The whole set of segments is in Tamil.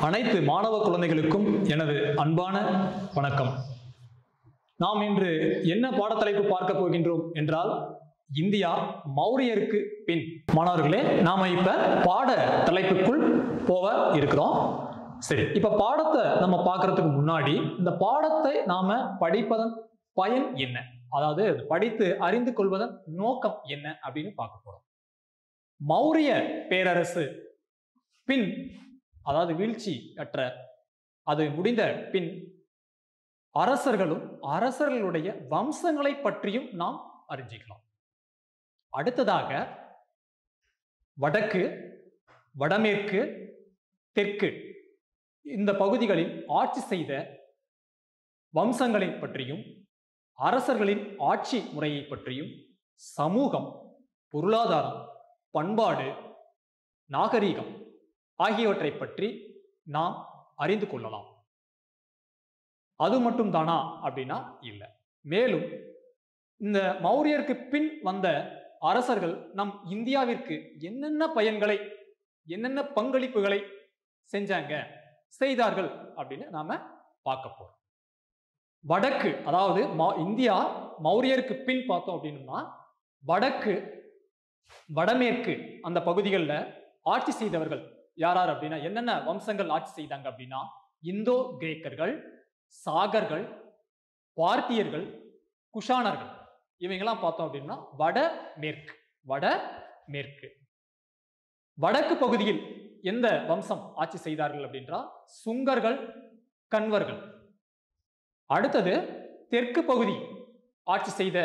அனைத்து மாணவ குழந்தைகளுக்கும் எனது அன்பான வணக்கம் நாம் இன்று என்ன பாடத்தலைப்பு பார்க்க போகின்றோம் என்றால் இந்தியா மௌரியருக்கு பின் மாணவர்களே நாம இப்ப பாட தலைப்புக்குள் போக இருக்கிறோம் சரி இப்ப பாடத்தை நம்ம பார்க்கறதுக்கு முன்னாடி இந்த பாடத்தை நாம படிப்பதன் பயன் என்ன அதாவது படித்து அறிந்து கொள்வதன் நோக்கம் என்ன அப்படின்னு பார்க்க போறோம் மௌரிய பேரரசு பின் அதாவது வீழ்ச்சி அற்ற அது முடிந்த பின் அரசர்களும் அரசர்களுடைய வம்சங்களை பற்றியும் நாம் அறிஞ்சிக்கலாம் அடுத்ததாக வடக்கு வடமேற்கு தெற்கு இந்த பகுதிகளில் ஆட்சி செய்த வம்சங்களை பற்றியும் அரசர்களின் ஆட்சி முறையை பற்றியும் சமூகம் பொருளாதாரம் பண்பாடு நாகரீகம் ஆகியவற்றை பற்றி நாம் அறிந்து கொள்ளலாம் அது மட்டும் தானா அப்படின்னா இல்லை மேலும் இந்த மௌரியருக்கு பின் வந்த அரசர்கள் நம் இந்தியாவிற்கு என்னென்ன பயன்களை என்னென்ன பங்களிப்புகளை செஞ்சாங்க செய்தார்கள் அப்படின்னு நாம பார்க்க போறோம் வடக்கு அதாவது மௌ- இந்தியா மௌரியருக்கு பின் பார்த்தோம் அப்படின்னா வடக்கு வடமேற்கு அந்த பகுதிகளில் ஆட்சி செய்தவர்கள் யார் யார் அப்படின்னா என்னென்ன வம்சங்கள் ஆட்சி செய்தாங்க அப்படின்னா இந்தோ கிரேக்கர்கள் சாகர்கள் பார்த்தியர்கள் குஷானர்கள் இவங்கெல்லாம் பார்த்தோம் அப்படின்னா வட மேற்கு வட மேற்கு வடக்கு பகுதியில் எந்த வம்சம் ஆட்சி செய்தார்கள் அப்படின்றா சுங்கர்கள் கன்வர்கள் அடுத்தது தெற்கு பகுதி ஆட்சி செய்த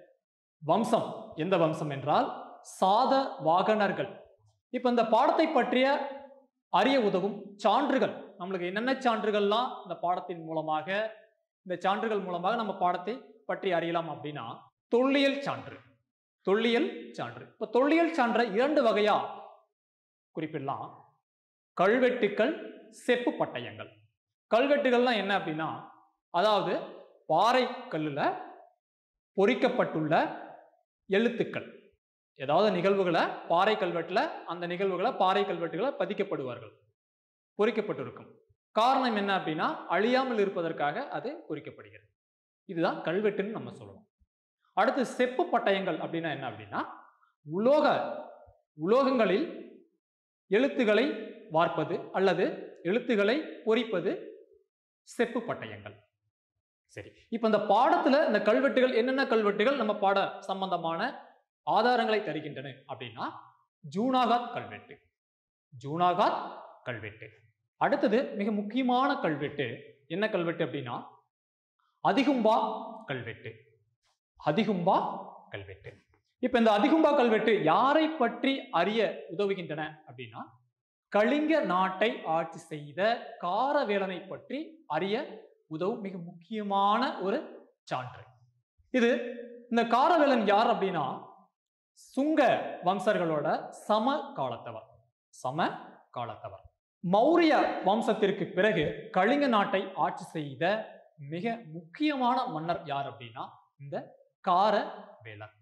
வம்சம் எந்த வம்சம் என்றால் சாத வாகனர்கள் இப்ப இந்த பாடத்தை பற்றிய அறிய உதவும் சான்றுகள் நம்மளுக்கு என்னென்ன சான்றுகள்லாம் இந்த பாடத்தின் மூலமாக இந்த சான்றுகள் மூலமாக நம்ம பாடத்தை பற்றி அறியலாம் அப்படின்னா தொல்லியல் சான்று தொல்லியல் சான்று இப்ப தொல்லியல் சான்றை இரண்டு வகையா குறிப்பிடலாம் கல்வெட்டுக்கள் செப்பு பட்டயங்கள் கல்வெட்டுகள்லாம் என்ன அப்படின்னா அதாவது பாறை கல்லுல பொறிக்கப்பட்டுள்ள எழுத்துக்கள் ஏதாவது நிகழ்வுகளை பாறை கல்வெட்டுல அந்த நிகழ்வுகளை பாறை கல்வெட்டுகளை பதிக்கப்படுவார்கள் பொறிக்கப்பட்டிருக்கும் காரணம் என்ன அப்படின்னா அழியாமல் இருப்பதற்காக அது பொறிக்கப்படுகிறது இதுதான் கல்வெட்டுன்னு நம்ம சொல்லணும் அடுத்து செப்பு பட்டயங்கள் அப்படின்னா என்ன அப்படின்னா உலோக உலோகங்களில் எழுத்துக்களை வார்ப்பது அல்லது எழுத்துக்களை பொறிப்பது செப்பு பட்டயங்கள் சரி இப்போ இந்த பாடத்துல இந்த கல்வெட்டுகள் என்னென்ன கல்வெட்டுகள் நம்ம பாட சம்பந்தமான ஆதாரங்களை தருகின்றன அப்படின்னா ஜூனாகாத் கல்வெட்டு ஜூனாகாத் கல்வெட்டு அடுத்தது மிக முக்கியமான கல்வெட்டு என்ன கல்வெட்டு அப்படின்னா அதிகும்பா கல்வெட்டு அதிகும்பா கல்வெட்டு இப்ப இந்த அதிகும்பா கல்வெட்டு யாரை பற்றி அறிய உதவுகின்றன அப்படின்னா கலிங்க நாட்டை ஆட்சி செய்த காரவேலனை பற்றி அறிய உதவும் மிக முக்கியமான ஒரு சான்று இது இந்த காரவேலன் யார் அப்படின்னா சுங்க வம்சர்களோட சம காலத்தவர் சம காலத்தவர் மௌரிய வம்சத்திற்கு பிறகு கலிங்க நாட்டை ஆட்சி செய்த மிக முக்கியமான மன்னர் யார் அப்படின்னா இந்த காரவேலன்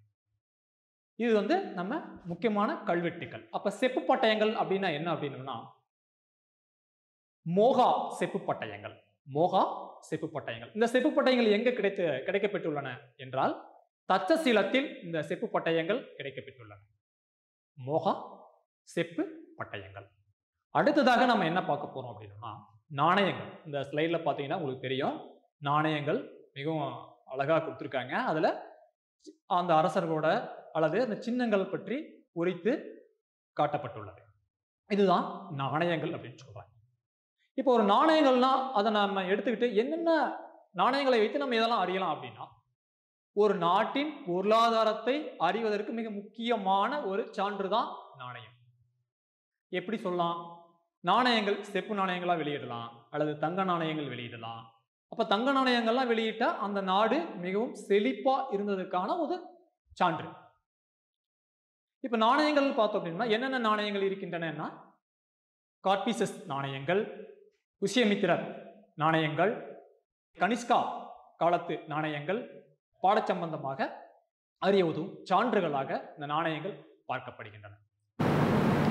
இது வந்து நம்ம முக்கியமான கல்வெட்டுக்கள் அப்ப செப்பு பட்டயங்கள் அப்படின்னா என்ன அப்படின்னா மோகா செப்பு பட்டயங்கள் மோகா செப்பு பட்டயங்கள் இந்த செப்பு பட்டயங்கள் எங்க கிடைத்து கிடைக்கப்பெற்றுள்ளன என்றால் தச்சசீலத்தில் இந்த செப்பு பட்டயங்கள் கிடைக்கப்பெற்றுள்ளன மோகா செப்பு பட்டயங்கள் அடுத்ததாக நம்ம என்ன பார்க்க போறோம் அப்படின்னா நாணயங்கள் இந்த ஸ்லைடில் பார்த்தீங்கன்னா உங்களுக்கு தெரியும் நாணயங்கள் மிகவும் அழகா கொடுத்துருக்காங்க அதுல சி- அந்த அரசர்களோட அல்லது அந்த சின்னங்கள் பற்றி குறித்து காட்டப்பட்டுள்ளது இதுதான் நாணயங்கள் அப்படின்னு சொல்றாங்க இப்போ ஒரு நாணயங்கள்னா அதை நம்ம எடுத்துக்கிட்டு என்னென்ன நாணயங்களை வைத்து நம்ம இதெல்லாம் அறியலாம் அப்படின்னா ஒரு நாட்டின் பொருளாதாரத்தை அறிவதற்கு மிக முக்கியமான ஒரு சான்று தான் நாணயம் எப்படி சொல்லலாம் நாணயங்கள் செப்பு நாணயங்களா வெளியிடலாம் அல்லது தங்க நாணயங்கள் வெளியிடலாம் அப்ப தங்க நாணயங்கள்லாம் வெளியிட்டா அந்த நாடு மிகவும் செழிப்பா இருந்ததுக்கான ஒரு சான்று இப்ப நாணயங்கள் பார்த்தோம் அப்படின்னா என்னென்ன நாணயங்கள் இருக்கின்றன கார்பீசஸ் நாணயங்கள் புஷ்யமித்திரர் நாணயங்கள் கனிஷ்கா காலத்து நாணயங்கள் பாடச்சம்பந்தமாக அறிய உதவும் சான்றுகளாக இந்த நாணயங்கள் பார்க்கப்படுகின்றன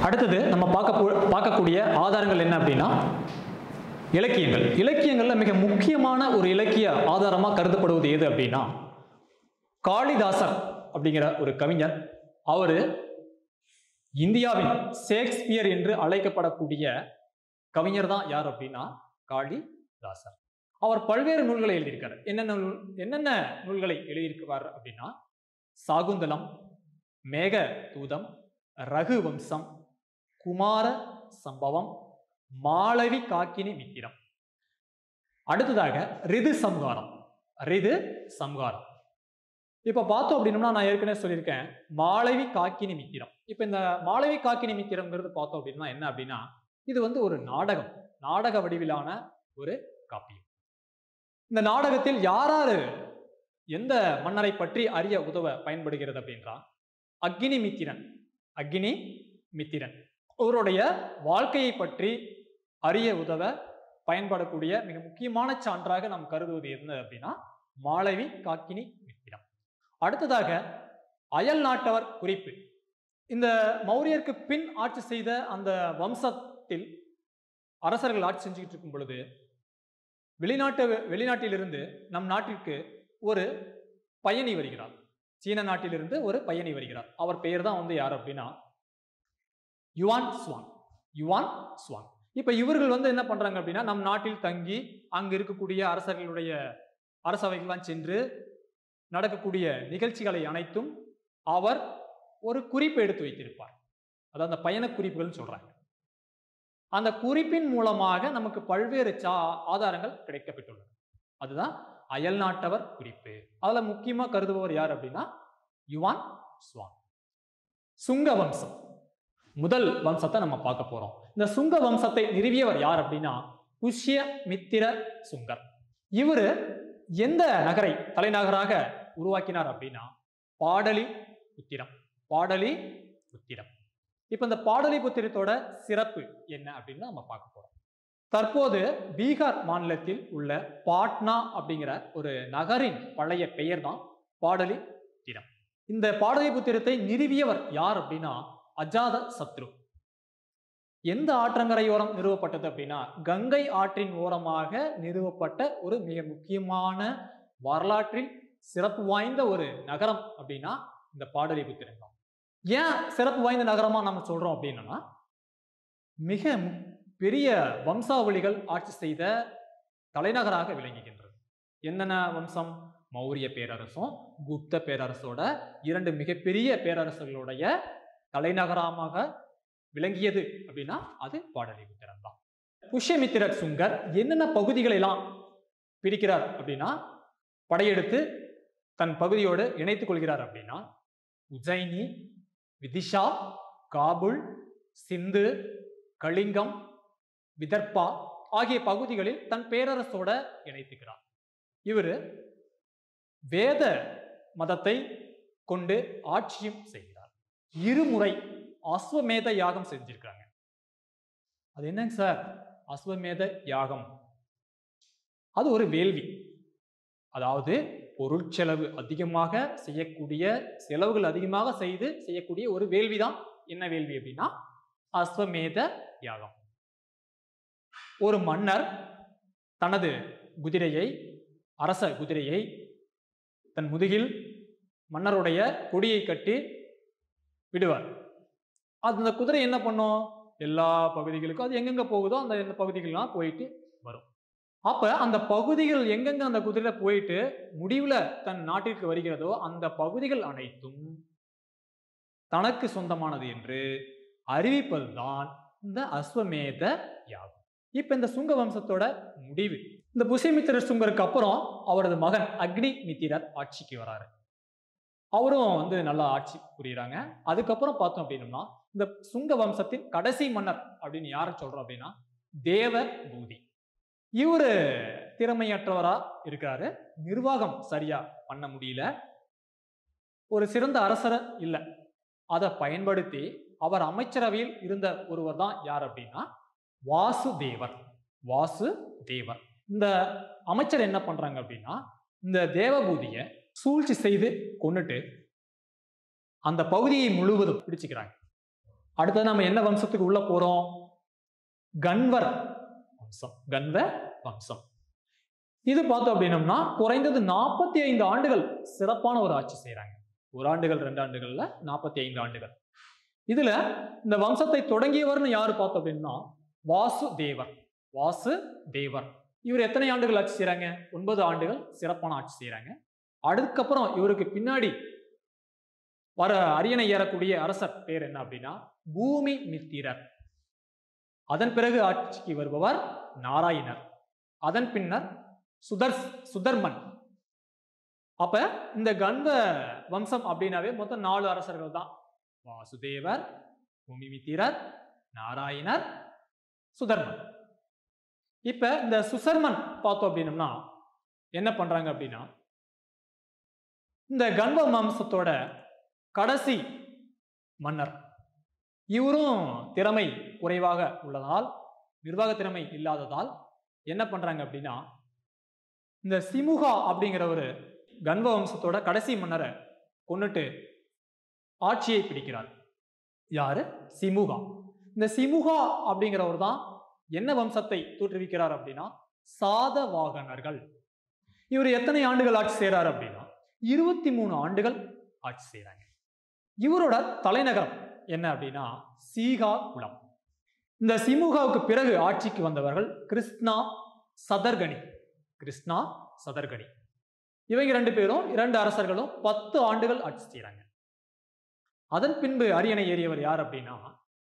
அடுத்தது நம்ம பார்க்க போ- பார்க்கக்கூடிய ஆதாரங்கள் என்ன அப்படின்னா இலக்கியங்கள் இலக்கியங்கள்ல மிக முக்கியமான ஒரு இலக்கிய ஆதாரமா கருதப்படுவது எது அப்படின்னா காளிதாசர் அப்படிங்கிற ஒரு கவிஞர் அவரு இந்தியாவின் ஷேக்ஸ்பியர் என்று அழைக்கப்படக்கூடிய கவிஞர் தான் யார் அப்படின்னா காளிதாசர் அவர் பல்வேறு நூல்களை எழுதியிருக்காரு என்னென்ன நூல் என்னென்ன நூல்களை எழுதியிருக்கிறார் அப்படின்னா சாகுந்தலம் மேக தூதம் ரகுவம்சம் குமார சம்பவம் மாளவி காக்கினி மித்திரம் அடுத்ததாக ரிது சம்ஹாரம் ரிது சம்ஹாரம் இப்ப பார்த்தோம் அப்படின்னா நான் ஏற்கனவே சொல்லியிருக்கேன் மாளவி காக்கினி மித்திரம் இப்ப இந்த மாளவி காக்கினி மித்திரம்ங்கிறது பார்த்தோம் அப்படின்னா என்ன அப்படின்னா இது வந்து ஒரு நாடகம் நாடக வடிவிலான ஒரு காப்பியம் இந்த நாடகத்தில் யாராரு எந்த மன்னரை பற்றி அறிய உதவ பயன்படுகிறது அப்படின்றா அக்னி மித்திரன் அக்னி மித்திரன் அவருடைய வாழ்க்கையை பற்றி அறிய உதவ பயன்படக்கூடிய மிக முக்கியமான சான்றாக நாம் கருதுவது என்ன அப்படின்னா மாளவி காக்கினி மித்திரம் அடுத்ததாக அயல் நாட்டவர் குறிப்பு இந்த மௌரியருக்கு பின் ஆட்சி செய்த அந்த வம்சத்தில் அரசர்கள் ஆட்சி செஞ்சுக்கிட்டு இருக்கும் பொழுது வெளிநாட்டு வெளிநாட்டிலிருந்து நம் நாட்டிற்கு ஒரு பயணி வருகிறார் சீன நாட்டிலிருந்து ஒரு பயணி வருகிறார் அவர் பெயர் தான் வந்து யார் அப்படின்னா யுவான் ஸ்வாங் யுவான் ஸ்வாங் இப்ப இவர்கள் வந்து என்ன பண்றாங்க அப்படின்னா நம் நாட்டில் தங்கி அங்க இருக்கக்கூடிய அரசர்களுடைய அரசவைகள்லாம் சென்று நடக்கக்கூடிய நிகழ்ச்சிகளை அனைத்தும் அவர் ஒரு குறிப்பு எடுத்து வைத்திருப்பார் அதாவது அந்த பயண குறிப்புகள் சொல்றாங்க அந்த குறிப்பின் மூலமாக நமக்கு பல்வேறு சா ஆதாரங்கள் கிடைக்கப்பட்டுள்ளன அதுதான் அயல் நாட்டவர் குறிப்பு அதுல முக்கியமா கருதுபவர் யார் அப்படின்னா யுவான் ஸ்வான் சுங்க வம்சம் முதல் வம்சத்தை நம்ம பார்க்க போறோம் இந்த சுங்க வம்சத்தை நிறுவியவர் யார் அப்படின்னா புஷ்ய மித்திர சுங்கர் இவரு எந்த நகரை தலைநகராக உருவாக்கினார் அப்படின்னா பாடலி புத்திரம் பாடலி புத்திரம் இப்ப இந்த பாடலிபுத்திரத்தோட சிறப்பு என்ன அப்படின்னு நம்ம பார்க்க போறோம் தற்போது பீகார் மாநிலத்தில் உள்ள பாட்னா அப்படிங்கிற ஒரு நகரின் பழைய பெயர் தான் பாடலிபுத்திரம் இந்த பாடலிபுத்திரத்தை நிறுவியவர் யார் அப்படின்னா அஜாத சத்ரு எந்த ஆற்றங்கரையோரம் நிறுவப்பட்டது அப்படின்னா கங்கை ஆற்றின் ஓரமாக நிறுவப்பட்ட ஒரு மிக முக்கியமான வரலாற்றில் சிறப்பு வாய்ந்த ஒரு நகரம் அப்படின்னா இந்த பாடலிபுத்திரம் தான் ஏன் சிறப்பு வாய்ந்த நகரமா நம்ம சொல்றோம் அப்படின்னா மிக மு- பெரிய வம்சாவளிகள் ஆட்சி செய்த தலைநகராக விளங்குகின்றது என்னென்ன வம்சம் மௌரிய பேரரசும் குப்த பேரரசோட இரண்டு மிகப்பெரிய பேரரசுகளுடைய தலைநகரமாக விளங்கியது அப்படின்னா அது பாடலிபுத்திரம் தான் புஷ்யமித்திர சுங்கர் என்னென்ன பகுதிகளை எல்லாம் பிரிக்கிறார் அப்படின்னா படையெடுத்து தன் பகுதியோடு இணைத்துக் கொள்கிறார் அப்படின்னா உஜ்ஜயினி விதிஷா காபுல் சிந்து கலிங்கம் விதர்பா ஆகிய பகுதிகளில் தன் பேரரசோட இணைத்துக்கிறார் இவர் வேத மதத்தை கொண்டு ஆட்சியும் செய்கிறார் இருமுறை அஸ்வமேத யாகம் செஞ்சிருக்காங்க அது என்னங்க சார் அஸ்வமேத யாகம் அது ஒரு வேள்வி அதாவது பொருட்செலவு அதிகமாக செய்யக்கூடிய செலவுகள் அதிகமாக செய்து செய்யக்கூடிய ஒரு வேள்வி தான் என்ன வேள்வி அப்படின்னா அஸ்வமேத யாகம் ஒரு மன்னர் தனது குதிரையை அரச குதிரையை தன் முதுகில் மன்னருடைய கொடியை கட்டி விடுவார் அது அந்த குதிரை என்ன பண்ணும் எல்லா பகுதிகளுக்கும் அது எங்கெங்க போகுதோ அந்த இந்த பகுதிகள்லாம் போயிட்டு வரும் அப்ப அந்த பகுதிகள் எங்கெங்க அந்த குதிரை போயிட்டு முடிவுல தன் நாட்டிற்கு வருகிறதோ அந்த பகுதிகள் அனைத்தும் தனக்கு சொந்தமானது என்று அறிவிப்பதுதான் இந்த அஸ்வமேத யாகம் இப்ப இந்த சுங்க வம்சத்தோட முடிவு இந்த புஷ்யமித்திர சுங்கருக்கு அப்புறம் அவரது மகன் அக்னி மித்திரர் ஆட்சிக்கு வராரு அவரும் வந்து நல்லா ஆட்சி புரியுறாங்க அதுக்கப்புறம் பார்த்தோம் அப்படின்னம்னா இந்த சுங்க வம்சத்தின் கடைசி மன்னர் அப்படின்னு யாரை சொல்றோம் அப்படின்னா தேவ பூதி இவரு திறமையற்றவரா இருக்கிறாரு நிர்வாகம் சரியா பண்ண முடியல ஒரு சிறந்த அரசர் இல்ல அதை பயன்படுத்தி அவர் அமைச்சரவையில் இருந்த ஒருவர் தான் யார் அப்படின்னா வாசுதேவர் வாசுதேவர் இந்த அமைச்சர் என்ன பண்றாங்க அப்படின்னா இந்த தேவபூதிய சூழ்ச்சி செய்து கொன்னுட்டு அந்த பகுதியை முழுவதும் பிடிச்சுக்கிறாங்க அடுத்தது நம்ம என்ன வம்சத்துக்கு உள்ள போறோம் கன்வர் வம்சம் கன்வ வம்சம் இது பார்த்தோம் அப்படின்னம்னா குறைந்தது நாற்பத்தி ஐந்து ஆண்டுகள் சிறப்பான ஒரு ஆட்சி செய்றாங்க ஒரு ஆண்டுகள் ரெண்டு ஆண்டுகள்ல நாற்பத்தி ஐந்து ஆண்டுகள் இதுல இந்த வம்சத்தை தொடங்கியவர்னு யாரு பார்த்தோம் அப்படின்னா வாசு தேவர் வாசு தேவர் இவர் எத்தனை ஆண்டுகள் ஆட்சி செய்றாங்க ஒன்பது ஆண்டுகள் சிறப்பான ஆட்சி செய்றாங்க அதுக்கப்புறம் இவருக்கு பின்னாடி வர அரியணை ஏறக்கூடிய அரசர் பேர் என்ன அப்படின்னா பூமி மித்திரர் அதன் பிறகு ஆட்சிக்கு வருபவர் நாராயணர் அதன் பின்னர் சுதர் சுதர்மன் அப்ப இந்த கண்வ வம்சம் அப்படின்னாவே மொத்தம் நாலு அரசர்கள் தான் வாசுதேவர் பூமிமித்திரர் நாராயணர் சுதர்மன் இப்ப இந்த சுசர்மன் பார்த்தோம் அப்படின்னம்னா என்ன பண்றாங்க அப்படின்னா இந்த கண்வ வம்சத்தோட கடைசி மன்னர் இவரும் திறமை குறைவாக உள்ளதால் நிர்வாக திறமை இல்லாததால் என்ன பண்றாங்க அப்படின்னா இந்த சிமுகா அப்படிங்கிற ஒரு கன்வ வம்சத்தோட கடைசி மன்னரை கொன்னுட்டு ஆட்சியை பிடிக்கிறார் யாரு சிமுகா இந்த சிமுகா அப்படிங்கிறவர் தான் என்ன வம்சத்தை தோற்றுவிக்கிறார் அப்படின்னா சாதவாகனர்கள் இவர் எத்தனை ஆண்டுகள் ஆட்சி செய்றார் அப்படின்னா இருபத்தி மூணு ஆண்டுகள் ஆட்சி செய்றாங்க இவரோட தலைநகரம் என்ன அப்படின்னா சீகா குளம் இந்த சிமுகாவுக்கு பிறகு ஆட்சிக்கு வந்தவர்கள் கிருஷ்ணா சதர்கனி கிருஷ்ணா சதர்கனி இவங்க ரெண்டு பேரும் இரண்டு அரசர்களும் பத்து ஆண்டுகள் ஆட்சி செய்றாங்க அதன் பின்பு அரியணை ஏறியவர் யார் அப்படின்னா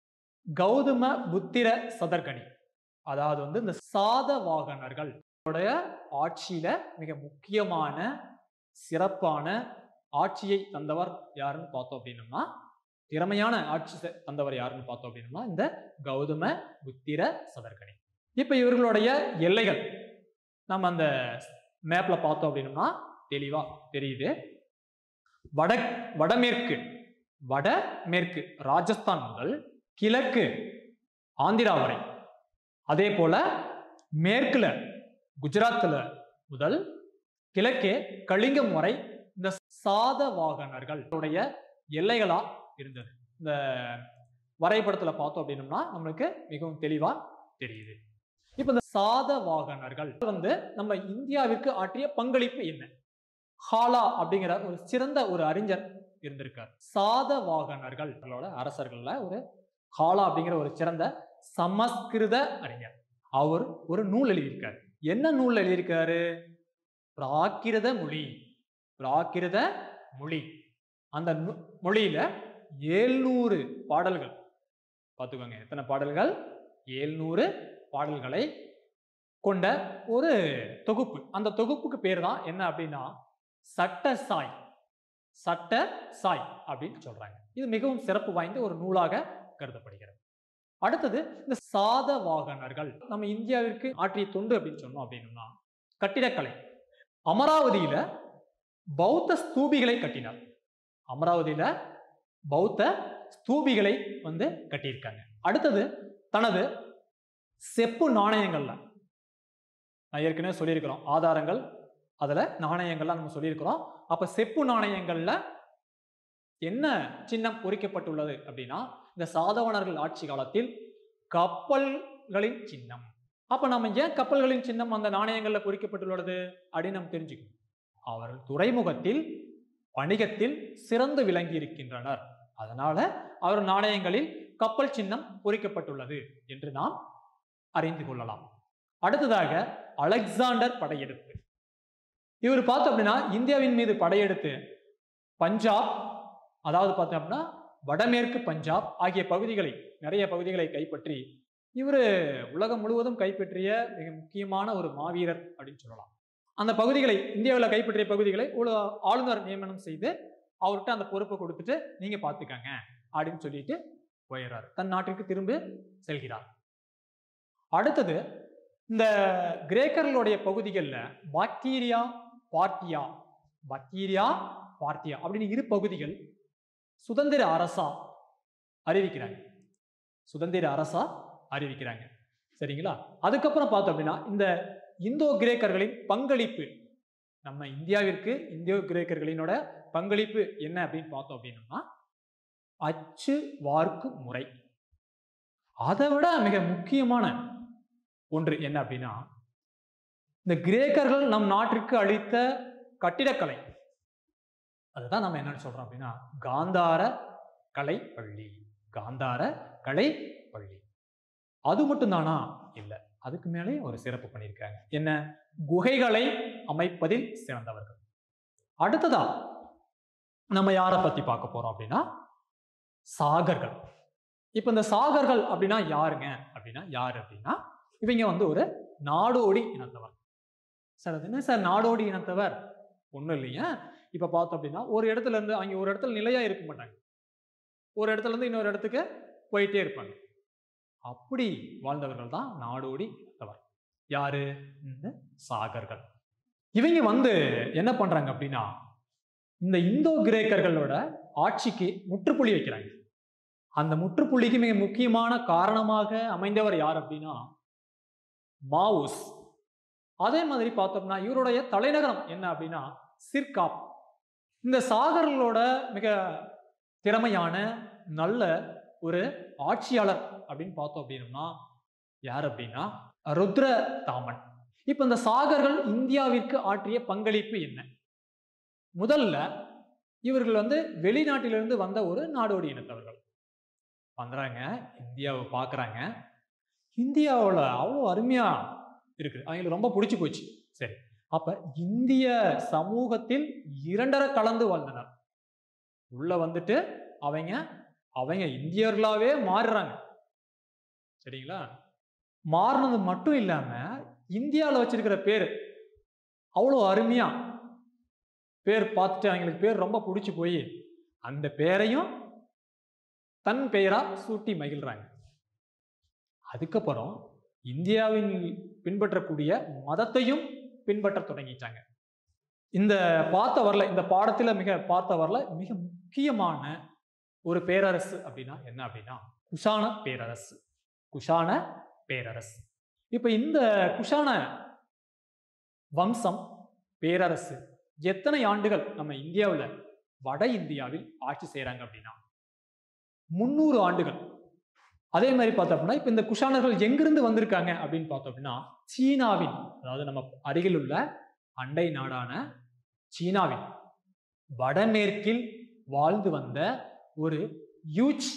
கௌதம புத்திர சதர்கனி அதாவது வந்து இந்த சாதவாகனர்கள் உடைய ஆட்சியில மிக முக்கியமான சிறப்பான ஆட்சியை தந்தவர் யாருன்னு பார்த்தோம் அப்படின்னம்னா திறமையான ஆட்சி செ- தந்தவர் யாருன்னு பார்த்தோம் அப்படின்னா இந்த கௌதம புத்திர சதர்கனி இப்ப இவர்களுடைய எல்லைகள் நம்ம அந்த மேப்ல பார்த்தோம் அப்படின்னம்னா தெளிவா தெரியுது வட வடமேற்கு வடமேற்கு ராஜஸ்தான் முதல் கிழக்கு ஆந்திரா வரை அதே போல மேற்குல குஜராத்ல முதல் கிழக்கே கலிங்கம் வரை இந்த சாதவாகனர்கள் உடைய எல்லைகளா இருந்தது இந்த வரைபடத்துல பார்த்தோம் அப்படின்னம்னா நம்மளுக்கு மிகவும் தெளிவா தெரியுது இப்ப இந்த சாதவாகனர்கள் வந்து நம்ம இந்தியாவிற்கு ஆற்றிய பங்களிப்பு என்ன ஹாலா அப்படிங்கிற ஒரு சிறந்த ஒரு அறிஞர் இருந்திருக்கார் சாதவாகனர்கள் அரசர்கள்ல ஒரு ஹாலா அப்படிங்கிற ஒரு சிறந்த சமஸ்கிருத அறிஞர் அவர் ஒரு நூல் எழுதியிருக்காரு என்ன நூல் எழுதியிருக்காரு பிராகிருத மொழி பிராகிருத மொழி அந்த நு- மொழியில ஏழ்நூறு பாடல்கள் பார்த்துக்கோங்க எத்தனை பாடல்கள் ஏழ்நூறு பாடல்களை கொண்ட ஒரு தொகுப்பு அந்த தொகுப்புக்கு பேர் தான் என்ன அப்படின்னா சட்ட சாய் சட்ட சாய் அப்படின்னு சொல்றாங்க இது மிகவும் சிறப்பு வாய்ந்த ஒரு நூலாக கருதப்படுகிறது அடுத்தது இந்த சாதவாகனர்கள் நம்ம இந்தியாவிற்கு ஆற்றிய தொண்டு அப்படின்னு சொன்னோம் அப்படின்னா கட்டிடக்கலை அமராவதியில பௌத்த ஸ்தூபிகளை கட்டினார் அமராவதியில பௌத்த ஸ்தூபிகளை வந்து கட்டியிருக்காங்க அடுத்தது தனது செப்பு நாணயங்கள்ல நான் ஏற்கனவே சொல்லியிருக்கிறோம் ஆதாரங்கள் அதுல நாணயங்கள்லாம் நம்ம சொல்லியிருக்கிறோம் அப்ப செப்பு நாணயங்கள்ல என்ன சின்னம் பொறிக்கப்பட்டுள்ளது அப்படின்னா இந்த சாதவனர்கள் ஆட்சி காலத்தில் கப்பல்களின் சின்னம் அப்ப நம்ம ஏன் கப்பல்களின் சின்னம் அந்த நாணயங்கள்ல பொறிக்கப்பட்டுள்ளது அப்படின்னு நம்ம தெரிஞ்சுக்கணும் அவர்கள் துறைமுகத்தில் வணிகத்தில் சிறந்து விளங்கி இருக்கின்றனர் அதனால அவர் நாணயங்களில் கப்பல் சின்னம் பொறிக்கப்பட்டுள்ளது என்று நாம் அறிந்து கொள்ளலாம் அடுத்ததாக அலெக்சாண்டர் படையெடுப்பு இவர் பார்த்தோம் அப்படின்னா இந்தியாவின் மீது படையெடுத்து பஞ்சாப் அதாவது பார்த்தோம் அப்படின்னா வடமேற்கு பஞ்சாப் ஆகிய பகுதிகளை நிறைய பகுதிகளை கைப்பற்றி இவர் உலகம் முழுவதும் கைப்பற்றிய மிக முக்கியமான ஒரு மாவீரர் அப்படின்னு சொல்லலாம் அந்த பகுதிகளை இந்தியாவில் கைப்பற்றிய பகுதிகளை ஒரு ஆளுநர் நியமனம் செய்து அவர்கிட்ட அந்த பொறுப்பை கொடுத்துட்டு நீங்க பார்த்துக்கங்க அப்படின்னு சொல்லிட்டு போயிடுறாரு தன் நாட்டிற்கு திரும்ப செல்கிறார் அடுத்தது இந்த கிரேக்கர்களுடைய பகுதிகளில் பாக்டீரியா பார்ட்டியா பாக்டீரியா பார்ட்டியா அப்படின்னு இரு பகுதிகள் சுதந்திர அரசா அறிவிக்கிறாங்க சுதந்திர அரசா அறிவிக்கிறாங்க சரிங்களா அதுக்கப்புறம் பார்த்தோம் அப்படின்னா இந்த இந்தோ கிரேக்கர்களின் பங்களிப்பு நம்ம இந்தியாவிற்கு இந்தியோ கிரேக்கர்களினோட பங்களிப்பு என்ன அப்படின்னு பார்த்தோம் அப்படின்னம்னா அச்சு வார்க்கு முறை அதை விட மிக முக்கியமான ஒன்று என்ன அப்படின்னா இந்த கிரேக்கர்கள் நம் நாட்டிற்கு அளித்த கட்டிடக்கலை அதுதான் நம்ம என்னன்னு சொல்றோம் அப்படின்னா காந்தார கலை பள்ளி காந்தார கலை பள்ளி அது மட்டும்தானா இல்லை அதுக்கு மேலே ஒரு சிறப்பு பண்ணியிருக்காங்க என்ன குகைகளை அமைப்பதில் சிறந்தவர்கள் அடுத்ததா நம்ம யாரை பத்தி பார்க்க போறோம் அப்படின்னா சாகர்கள் இப்போ இந்த சாகர்கள் அப்படின்னா யாருங்க அப்படின்னா யார் அப்படின்னா இவங்க வந்து ஒரு நாடோடி இனத்தவர் சார் அது என்ன சார் நாடோடி இனத்தவர் ஒன்றும் இல்லைங்க இப்போ பார்த்தோம் அப்படின்னா ஒரு இடத்துல இருந்து அவங்க ஒரு இடத்துல நிலையா இருக்க மாட்டாங்க ஒரு இடத்துல இருந்து இன்னொரு இடத்துக்கு போயிட்டே இருப்பாங்க அப்படி வாழ்ந்தவர்கள் தான் நாடோடி இனத்தவர் யாரு இந்த சாகர்கள் இவங்க வந்து என்ன பண்றாங்க அப்படின்னா இந்த இந்தோ கிரேக்கர்களோட ஆட்சிக்கு முற்றுப்புள்ளி வைக்கிறாங்க அந்த முற்றுப்புள்ளிக்கு மிக முக்கியமான காரணமாக அமைந்தவர் யார் அப்படின்னா மாவுஸ் அதே மாதிரி பார்த்தோம்னா இவருடைய தலைநகரம் என்ன அப்படின்னா சிர்காப் இந்த சாகர்களோட மிக திறமையான நல்ல ஒரு ஆட்சியாளர் அப்படின்னு பார்த்தோம் அப்படின்னா யார் அப்படின்னா ருத்ர தாமன் இப்ப இந்த சாகர்கள் இந்தியாவிற்கு ஆற்றிய பங்களிப்பு என்ன முதல்ல இவர்கள் வந்து வெளிநாட்டிலிருந்து வந்த ஒரு நாடோடி இனத்தவர்கள் வந்துறாங்க இந்தியாவை பார்க்குறாங்க இந்தியாவில் அவ்வளோ அருமையா இருக்குது அவங்களுக்கு ரொம்ப பிடிச்சி போச்சு சரி அப்ப இந்திய சமூகத்தில் இரண்டரை கலந்து வாழ்ந்தனர் உள்ள வந்துட்டு அவங்க அவங்க இந்தியர்களாவே மாறுறாங்க சரிங்களா மாறினது மட்டும் இல்லாம இந்தியாவில் வச்சிருக்கிற பேர் அவ்வளோ அருமையா பேர் பார்த்துட்டு அவங்களுக்கு பேர் ரொம்ப பிடிச்சி போய் அந்த பேரையும் தன் பெயரா சூட்டி மகிழ்றாங்க அதுக்கப்புறம் இந்தியாவில் பின்பற்றக்கூடிய மதத்தையும் பின்பற்ற தொடங்கிட்டாங்க இந்த பார்த்த வரல இந்த பாடத்துல மிக பார்த்த வரல மிக முக்கியமான ஒரு பேரரசு அப்படின்னா என்ன அப்படின்னா குஷான பேரரசு குஷான பேரரசு இப்ப இந்த குஷான வம்சம் பேரரசு எத்தனை ஆண்டுகள் நம்ம இந்தியாவில் வட இந்தியாவில் ஆட்சி செய்றாங்க அப்படின்னா முந்நூறு ஆண்டுகள் அதே மாதிரி பார்த்தோம் அப்படின்னா இப்போ இந்த குஷானர்கள் எங்கிருந்து வந்திருக்காங்க அப்படின்னு பார்த்தோம் அப்படின்னா சீனாவின் அதாவது நம்ம அருகில் உள்ள அண்டை நாடான சீனாவின் வடமேற்கில் வாழ்ந்து வந்த ஒரு யூச்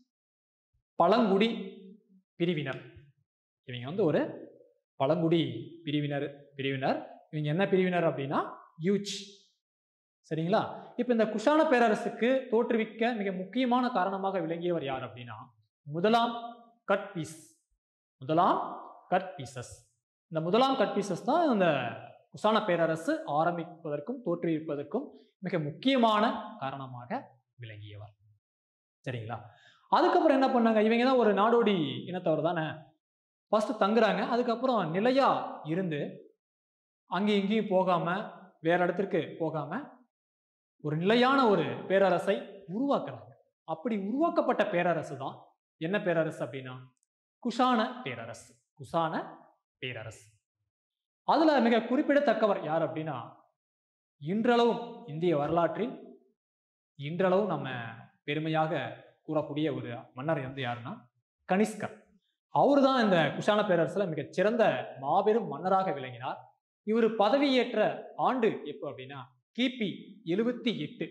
பழங்குடி பிரிவினர் இவங்க வந்து ஒரு பழங்குடி பிரிவினர் பிரிவினர் இவங்க என்ன பிரிவினர் அப்படின்னா யூச் சரிங்களா இப்போ இந்த குஷான பேரரசுக்கு தோற்றுவிக்க மிக முக்கியமான காரணமாக விளங்கியவர் யார் அப்படின்னா முதலாம் கட்பீஸ் முதலாம் கட்பீசஸ் இந்த முதலாம் கட்பீசஸ் தான் இந்த குஷான பேரரசு ஆரம்பிப்பதற்கும் தோற்றுவிப்பதற்கும் மிக முக்கியமான காரணமாக விளங்கியவர் சரிங்களா அதுக்கப்புறம் என்ன பண்ணாங்க இவங்க தான் ஒரு நாடோடி இனத்தவர் தானே ஃபர்ஸ்ட் தங்குறாங்க அதுக்கப்புறம் நிலையா இருந்து அங்கேயும் இங்கேயும் போகாம வேற இடத்திற்கு போகாம ஒரு நிலையான ஒரு பேரரசை உருவாக்குறாங்க அப்படி உருவாக்கப்பட்ட பேரரசு தான் என்ன பேரரசு அப்படின்னா குஷான பேரரசு குஷான பேரரசு அதுல மிக குறிப்பிடத்தக்கவர் யார் அப்படின்னா இன்றளவும் இந்திய வரலாற்றில் இன்றளவும் நம்ம பெருமையாக கூறக்கூடிய ஒரு மன்னர் வந்து யாருன்னா கனிஷ்கர் அவர் தான் இந்த குஷான பேரரசுல மிகச் சிறந்த மாபெரும் மன்னராக விளங்கினார் இவர் பதவியேற்ற ஆண்டு எப்போ அப்படின்னா கிபி எழுவத்தி எட்டு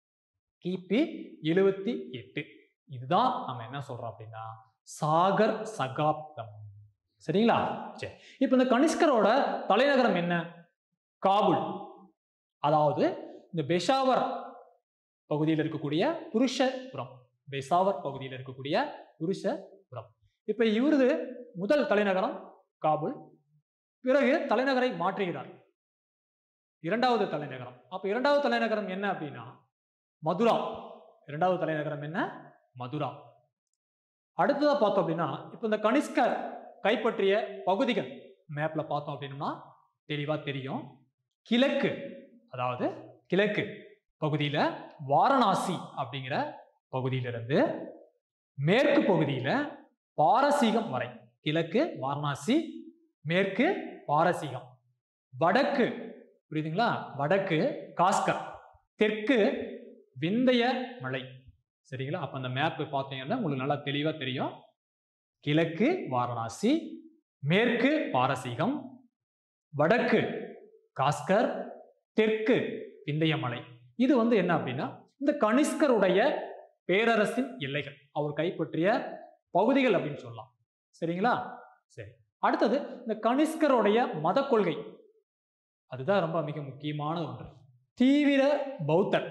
கிபி எழுவத்தி எட்டு இதுதான் நம்ம என்ன சொல்றோம் அப்படின்னா சாகர் சகாப்தம் சரிங்களா சரி இப்போ இந்த கனிஷ்கரோட தலைநகரம் என்ன காபுல் அதாவது இந்த பெஷாவர் பகுதியில் இருக்கக்கூடிய புருஷபுரம் பெஷாவர் பகுதியில் இருக்கக்கூடிய புருஷபுரம் இப்போ இவரது முதல் தலைநகரம் காபுல் பிறகு தலைநகரை மாற்றுகிறார் இரண்டாவது தலைநகரம் அப்ப இரண்டாவது தலைநகரம் என்ன அப்படின்னா மதுரா இரண்டாவது தலைநகரம் என்ன மதுரா அடுத்ததா பார்த்தோம் அப்படின்னா இப்போ இந்த கனிஷ்கர் கைப்பற்றிய பகுதிகள் மேப்ல பார்த்தோம் அப்படின்னா தெளிவா தெரியும் கிழக்கு அதாவது கிழக்கு பகுதியில வாரணாசி அப்படிங்கிற பகுதியிலிருந்து மேற்கு பகுதியில பாரசீகம் வரை கிழக்கு வாரணாசி மேற்கு பாரசீகம் வடக்கு புரியுதுங்களா வடக்கு காஸ்கர் தெற்கு விந்தய மலை சரிங்களா அப்ப அந்த மேப் பார்த்தீங்கன்னா உங்களுக்கு நல்லா தெளிவா தெரியும் கிழக்கு வாரணாசி மேற்கு பாரசீகம் வடக்கு காஸ்கர் தெற்கு விந்தியமலை இது வந்து என்ன அப்படின்னா இந்த கனிஷ்கருடைய பேரரசின் எல்லைகள் அவர் கைப்பற்றிய பகுதிகள் அப்படின்னு சொல்லலாம் சரிங்களா சரி அடுத்தது இந்த கனிஷ்கருடைய மத கொள்கை அதுதான் ரொம்ப மிக முக்கியமான ஒன்று தீவிர பௌத்தர்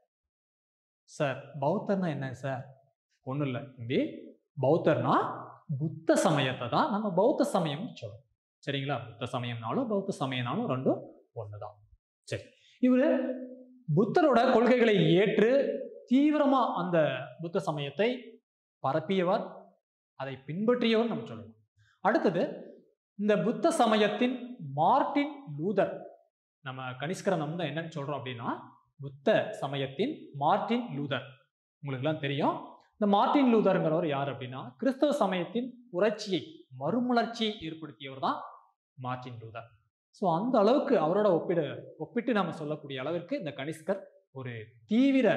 சார் பௌத்தர்னா என்ன சார் ஒன்றும் இல்லை தம்பி பௌத்தர்னா புத்த சமயத்தை தான் நம்ம பௌத்த சமயம் சொல்றோம் சரிங்களா புத்த சமயம்னாலும் பௌத்த சமயம்னாலும் ரெண்டும் ஒன்று தான் சரி இவர் புத்தரோட கொள்கைகளை ஏற்று தீவிரமா அந்த புத்த சமயத்தை பரப்பியவர் அதை பின்பற்றியவர் நம்ம சொல்லலாம் அடுத்தது இந்த புத்த சமயத்தின் மார்ட்டின் லூதர் நம்ம கனிஷ்கரன் நம்ம என்னன்னு சொல்றோம் அப்படின்னா புத்த சமயத்தின் மார்ட்டின் லூதர் உங்களுக்குலாம் தெரியும் இந்த மார்ட்டின் லூதருங்கிறவர் யார் அப்படின்னா கிறிஸ்தவ சமயத்தின் புரட்சியை மறுமலர்ச்சியை ஏற்படுத்தியவர் தான் மார்ட்டின் லூதர் ஸோ அந்த அளவுக்கு அவரோட ஒப்பிட ஒப்பிட்டு நம்ம சொல்லக்கூடிய அளவிற்கு இந்த கனிஷ்கர் ஒரு தீவிர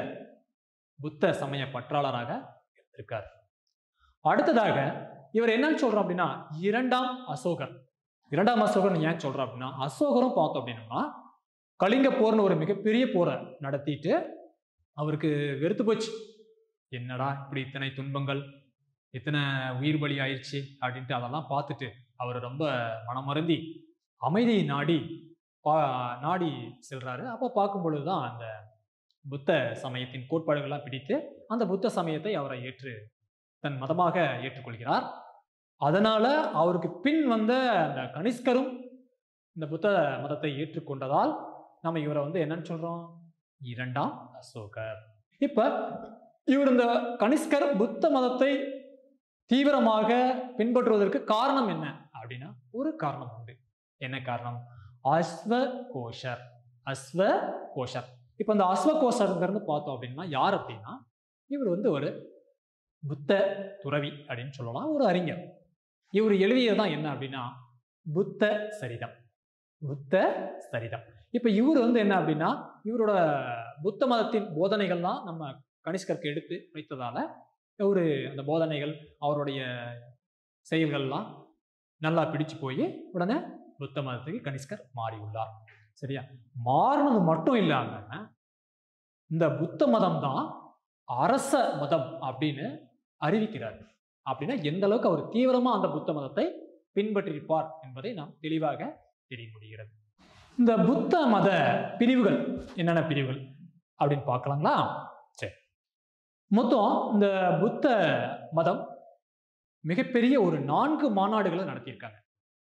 புத்த சமய பற்றாளராக இருக்கார் அடுத்ததாக இவர் என்னன்னு சொல்றோம் அப்படின்னா இரண்டாம் அசோகர் இரண்டாம் அசோகர் ஏன் சொல்றோம் அப்படின்னா அசோகரும் பார்த்தோம் அப்படின்னா கலிங்க போர்னு ஒரு மிகப்பெரிய போரை நடத்திட்டு அவருக்கு வெறுத்து போச்சு என்னடா இப்படி இத்தனை துன்பங்கள் இத்தனை உயிர் பலி ஆயிடுச்சு அப்படின்ட்டு அதெல்லாம் பார்த்துட்டு அவர் ரொம்ப மனமருந்தி அமைதியை நாடி பா நாடி செல்றாரு அப்போ பார்க்கும் பொழுதுதான் அந்த புத்த சமயத்தின் கோட்பாடுகள்லாம் பிடித்து அந்த புத்த சமயத்தை அவரை ஏற்று தன் மதமாக ஏற்றுக்கொள்கிறார் அதனால அவருக்கு பின் வந்த அந்த கனிஷ்கரும் இந்த புத்த மதத்தை ஏற்றுக்கொண்டதால் நம்ம இவரை வந்து என்னன்னு சொல்றோம் இரண்டாம் அசோகர் இப்ப இவர் இந்த கனிஷ்கர் புத்த மதத்தை தீவிரமாக பின்பற்றுவதற்கு காரணம் என்ன அப்படின்னா ஒரு காரணம் உண்டு என்ன காரணம் அஸ்வ கோஷர் அஸ்வ கோஷர் இப்போ இந்த அஸ்வ கோஷர்ங்கிறது பார்த்தோம் அப்படின்னா யார் அப்படின்னா இவர் வந்து ஒரு புத்த துறவி அப்படின்னு சொல்லலாம் ஒரு அறிஞர் இவர் எழுதியதுதான் என்ன அப்படின்னா புத்த சரிதம் புத்த சரிதம் இப்போ இவர் வந்து என்ன அப்படின்னா இவரோட புத்த மதத்தின் போதனைகள் தான் நம்ம கனிஷ்கருக்கு எடுத்து வைத்ததால ஒரு அந்த போதனைகள் அவருடைய செயல்கள்லாம் நல்லா பிடிச்சு போய் உடனே புத்த மதத்துக்கு கனிஷ்கர் மாறியுள்ளார் சரியா மாறினது மட்டும் இல்லாம இந்த புத்த மதம் தான் அரச மதம் அப்படின்னு அறிவிக்கிறார் அப்படின்னா எந்த அளவுக்கு அவர் தீவிரமா அந்த புத்த மதத்தை பின்பற்றியிருப்பார் என்பதை நாம் தெளிவாக தெரிய முடிகிறது இந்த புத்த மத பிரிவுகள் என்னென்ன பிரிவுகள் அப்படின்னு பார்க்கலாங்களா சரி மொத்தம் இந்த புத்த மதம் மிகப்பெரிய ஒரு நான்கு மாநாடுகளை நடத்தியிருக்காங்க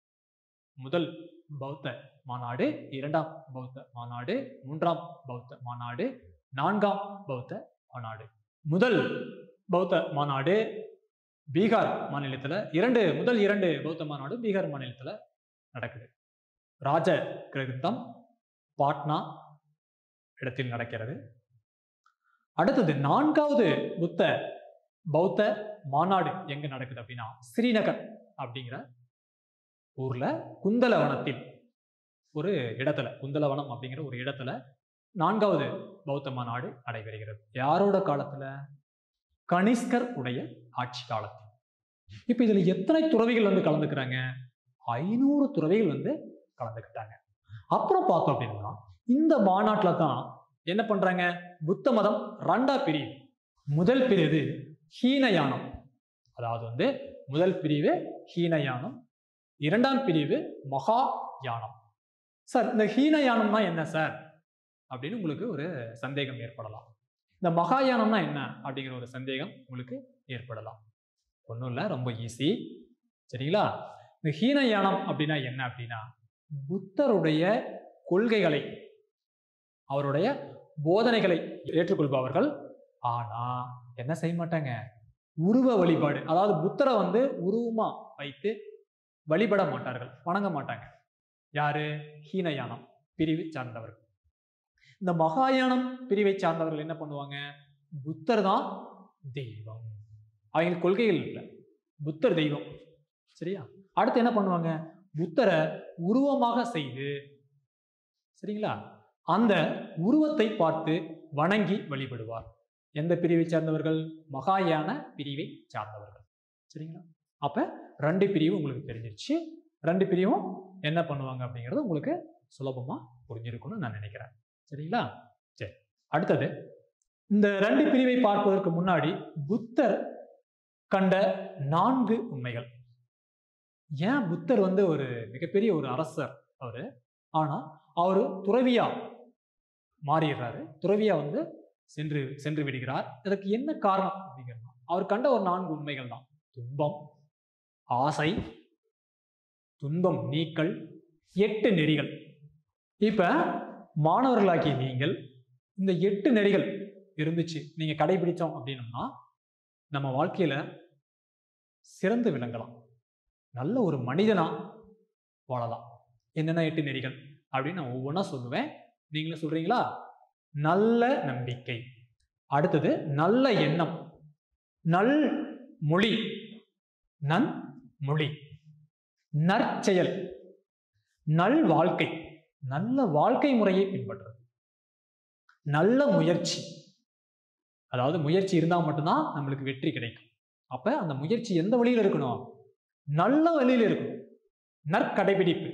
முதல் பௌத்த மாநாடு இரண்டாம் பௌத்த மாநாடு மூன்றாம் பௌத்த மாநாடு நான்காம் பௌத்த மாநாடு முதல் பௌத்த மாநாடு பீகார் மாநிலத்தில் இரண்டு முதல் இரண்டு பௌத்த மாநாடு பீகார் மாநிலத்தில் நடக்குது ராஜ கிரந்தம் பாட்னா இடத்தில் நடக்கிறது அடுத்தது நான்காவது புத்த பௌத்த மாநாடு எங்க நடக்குது அப்படின்னா ஸ்ரீநகர் அப்படிங்கிற ஊர்ல குந்தலவனத்தில் ஒரு இடத்துல குந்தலவனம் அப்படிங்கிற ஒரு இடத்துல நான்காவது பௌத்த மாநாடு நடைபெறுகிறது யாரோட காலத்துல கனிஷ்கர் உடைய ஆட்சி காலத்தில் இப்ப இதுல எத்தனை துறவிகள் வந்து கலந்துக்கிறாங்க ஐநூறு துறவிகள் வந்து கலந்துக்கிட்டாங்க அப்புறம் பார்த்தோம் அப்படின்னா இந்த மாநாட்டுல தான் என்ன பண்றாங்க புத்த மதம் ரெண்டா பிரிவு முதல் பிரிவு ஹீனயானம் அதாவது வந்து முதல் பிரிவு ஹீனயானம் இரண்டாம் பிரிவு மகா யானம் சார் இந்த ஹீனயானம்னா என்ன சார் அப்படின்னு உங்களுக்கு ஒரு சந்தேகம் ஏற்படலாம் இந்த மகாயானம்னா என்ன அப்படிங்கிற ஒரு சந்தேகம் உங்களுக்கு ஏற்படலாம் ஒன்றும் இல்லை ரொம்ப ஈஸி சரிங்களா இந்த ஹீனயானம் அப்படின்னா என்ன அப்படின்னா புத்தருடைய கொள்கைகளை அவருடைய போதனைகளை ஏற்றுக்கொள்பவர்கள் ஆனா என்ன செய்ய மாட்டாங்க உருவ வழிபாடு அதாவது புத்தரை வந்து உருவமா வைத்து வழிபட மாட்டார்கள் வணங்க மாட்டாங்க யாரு ஹீனயானம் பிரிவு சார்ந்தவர்கள் இந்த மகாயானம் பிரிவை சார்ந்தவர்கள் என்ன பண்ணுவாங்க புத்தர் தான் தெய்வம் அவங்க கொள்கைகள் இல்லை புத்தர் தெய்வம் சரியா அடுத்து என்ன பண்ணுவாங்க புத்தரை உருவமாக செய்து சரிங்களா அந்த உருவத்தை பார்த்து வணங்கி வழிபடுவார் எந்த பிரிவை சார்ந்தவர்கள் மகாயான பிரிவை சார்ந்தவர்கள் சரிங்களா அப்ப ரெண்டு பிரிவு உங்களுக்கு தெரிஞ்சிருச்சு ரெண்டு பிரிவும் என்ன பண்ணுவாங்க அப்படிங்கிறது உங்களுக்கு சுலபமா புரிஞ்சிருக்கும்னு நான் நினைக்கிறேன் சரிங்களா சரி அடுத்தது இந்த ரெண்டு பிரிவை பார்ப்பதற்கு முன்னாடி புத்தர் கண்ட நான்கு உண்மைகள் ஏன் புத்தர் வந்து ஒரு மிகப்பெரிய ஒரு அரசர் அவரு ஆனா அவரு துறவியா மாறிடுறாரு துறவியா வந்து சென்று சென்று விடுகிறார் இதற்கு என்ன காரணம் அப்படிங்கிறது அவர் கண்ட ஒரு நான்கு உண்மைகள் தான் துன்பம் ஆசை துன்பம் நீக்கல் எட்டு நெறிகள் இப்ப மாணவர்களாகிய நீங்கள் இந்த எட்டு நெறிகள் இருந்துச்சு நீங்க கடைபிடிச்சோம் அப்படின்னம்னா நம்ம வாழ்க்கையில சிறந்து விளங்கலாம் நல்ல ஒரு மனிதனா வாழலாம் என்னென்ன எட்டு நெறிகள் அப்படின்னு நான் ஒவ்வொன்றா சொல்லுவேன் நீங்களும் சொல்றீங்களா நல்ல நம்பிக்கை அடுத்தது நல்ல எண்ணம் நல் மொழி நன் மொழி நற்செயல் நல் வாழ்க்கை நல்ல வாழ்க்கை முறையை பின்பற்றுறது நல்ல முயற்சி அதாவது முயற்சி இருந்தால் மட்டும்தான் நம்மளுக்கு வெற்றி கிடைக்கும் அப்ப அந்த முயற்சி எந்த வழியில் இருக்கணும் நல்ல வழியில் இருக்கணும் நற்கடைபிடிப்பு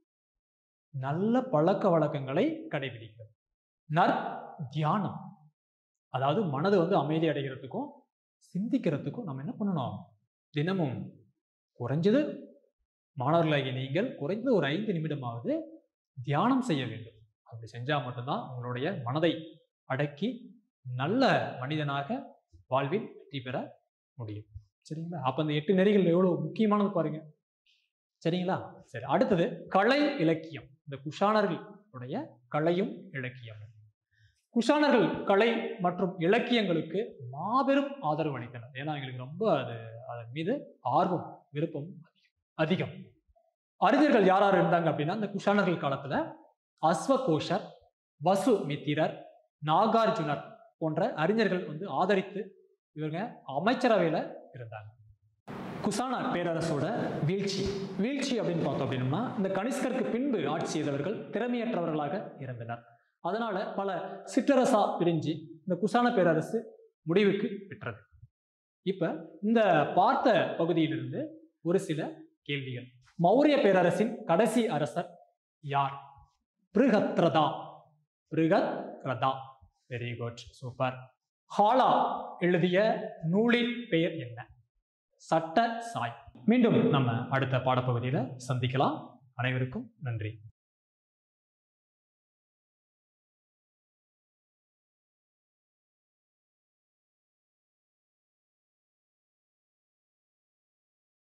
நல்ல பழக்க வழக்கங்களை கடைபிடிக்கிறது நற் தியானம் அதாவது மனது வந்து அமைதி அடைகிறதுக்கும் சிந்திக்கிறதுக்கும் நம்ம என்ன பண்ணணும் தினமும் குறைஞ்சது மாணவர்களாகிய நீங்கள் குறைந்தது ஒரு ஐந்து நிமிடமாவது தியானம் செய்ய வேண்டும் அப்படி செஞ்சால் மட்டும்தான் உங்களுடைய மனதை அடக்கி நல்ல மனிதனாக வாழ்வில் வெற்றி பெற முடியும் சரிங்களா அப்போ அந்த எட்டு நெறிகள் எவ்வளோ முக்கியமானது பாருங்க சரிங்களா சரி அடுத்தது கலை இலக்கியம் இந்த குஷானர்களுடைய கலையும் இலக்கியம் குஷானர்கள் கலை மற்றும் இலக்கியங்களுக்கு மாபெரும் ஆதரவு அளித்தனர் ஏன்னா எங்களுக்கு ரொம்ப அது அதன் மீது ஆர்வம் விருப்பம் அதிகம் அறிஞர்கள் யார் யார் இருந்தாங்க அப்படின்னா இந்த குஷானர்கள் காலத்துல அஸ்வகோஷர் வசு மித்திரர் நாகார்ஜுனர் போன்ற அறிஞர்கள் வந்து ஆதரித்து இவங்க அமைச்சரவையில இருந்தாங்க குசான பேரரசோட வீழ்ச்சி வீழ்ச்சி அப்படின்னு பார்த்தோம் அப்படின்னா இந்த கனிஷ்கருக்கு பின்பு ஆட்சி செய்தவர்கள் திறமையற்றவர்களாக இருந்தனர் அதனால பல சிற்றரசா பிரிஞ்சு இந்த குசான பேரரசு முடிவுக்கு பெற்றது இப்ப இந்த பார்த்த பகுதியிலிருந்து ஒரு சில கேள்விகள் மௌரிய பேரரசின் கடைசி அரசர் யார் Brihadratha Brihadratha very good super Hala எழுதிய நூலின் பெயர் என்ன சட்ட சாய் மீண்டும் நம்ம அடுத்த பாடப்பகுதியில் சந்திக்கலாம் அனைவருக்கும் நன்றி